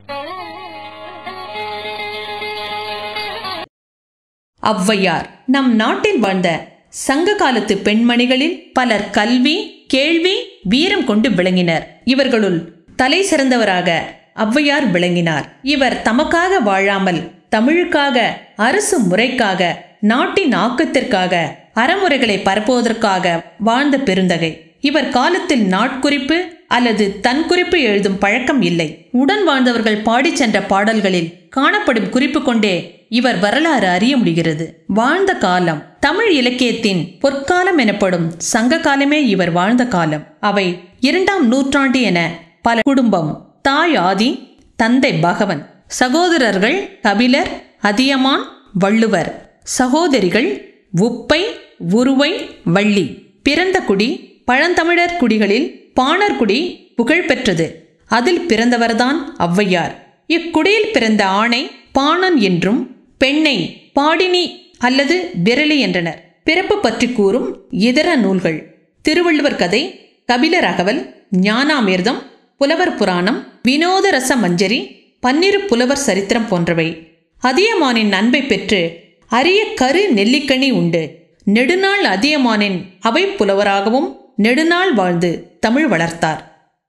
ஔவையார் நம் நாட்டில் வாழ்ந்த சங்க காலத்து பெண்மணிகளில் பலர் கல்வி கேள்வி வீரம் கொண்டு விளங்கினர் இவர்களுள் தலை சிறந்தவராக ஔவையார் விளங்கினார் இவர் தமக்காக வாழாமல் தமிழுக்காக அரசு முறைக்காக நாட்டின் ஆக்கத்திற்காக அறமுறைகளை பரப்புவதற்காக வாழ்ந்த பெருந்தகை இவர் காலத்தில் நாட்குறிப்பு அல்லது தன் குறிப்பு எழுதும் பழக்கம் இல்லை உடன் வாழ்ந்தவர்கள் பாடிச் சென்ற பாடல்களில் காணப்படும் குறிப்பு கொண்டே இவர் வரலாறு அறிய முடிகிறது வாழ்ந்த காலம் தமிழ் இலக்கியத்தின் பொற்காலம் எனப்படும் சங்க காலமே இவர் வாழ்ந்த காலம் அவை இரண்டாம் நூற்றாண்டு என பல குடும்பம் தாய் ஆதி தந்தை பகவன் சகோதரர்கள் கபிலர் அதியமான் வள்ளுவர் சகோதரிகள் உப்பை உருவை வள்ளி பிறந்த குடி பழந்தமிழர் குடிகளில் பாணர் குடி புகழ் பெற்றது அதில் பிறந்தவர்தான் ஔவையார் இக்குடியில் பிறந்த ஆணை பாணன் என்றும் பெண்ணை பாடினி அல்லது விரலி என்றனர் பிறப்பு பற்றி கூறும் இதர நூல்கள் திருவள்ளுவர் கதை கபிலர் அகவல் ஞானாமிர்தம் புலவர் புராணம் வினோத ரச மஞ்சரி பன்னிரு புலவர் சரித்திரம் போன்றவை அதியமானின் அன்பை பெற்று அரிய கரு நெல்லிக்கனி உண்டு நெடுநாள் அதியமானின் அவை புலவராகவும் நெடுநாள் வாழ்ந்து தமிழ் வளர்த்தார்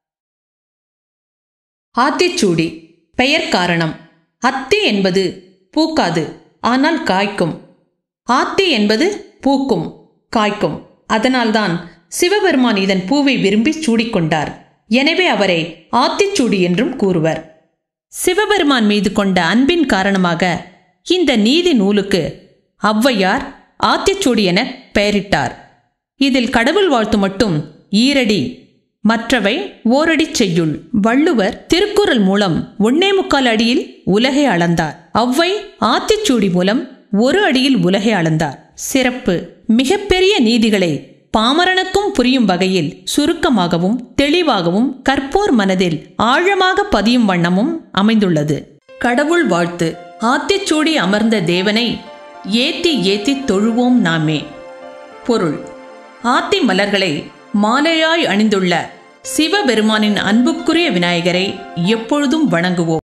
ஆத்திச்சூடி பெயர் காரணம் அத்தி என்பது பூக்காது ஆனால் காய்க்கும் ஆத்தி என்பது பூக்கும் காய்க்கும் அதனால்தான் சிவபெருமான் இதன் பூவை விரும்பி சூடிக்கொண்டார் எனவே அவரை ஆத்திச்சூடி என்றும் கூறுவர் சிவபெருமான் மீது கொண்ட அன்பின் காரணமாக இந்த நீதி நூலுக்கு ஔவையார் ஆத்திச்சூடி என பெயரிட்டார் இதில் கடவுள் வாழ்த்து மட்டும் ஈரடி மற்றவை ஓரடி செய்யுள் வள்ளுவர் திருக்குறள் மூலம் ஒன்னே முக்கால் அடியில் உலகை அளந்தார் ஔவை ஆத்திச்சூடி மூலம் ஒரு அடியில் உலகை அளந்தார் சிறப்பு மிகப்பெரிய நீதிகளை பாமரனுக்கும் புரியும் வகையில் சுருக்கமாகவும் தெளிவாகவும் கற்போர் மனதில் ஆழமாக பதியும் வண்ணமும் அமைந்துள்ளது கடவுள் வாழ்த்து ஆத்திச்சூடி அமர்ந்த தேவனை ஏத்தி ஏத்தி தொழுவோம் நாமே பொருள் ஆத்தி மலர்களை மாலையாய் அணிந்துள்ள சிவபெருமானின் அன்புக்குரிய விநாயகரை எப்பொழுதும் வணங்குவோம்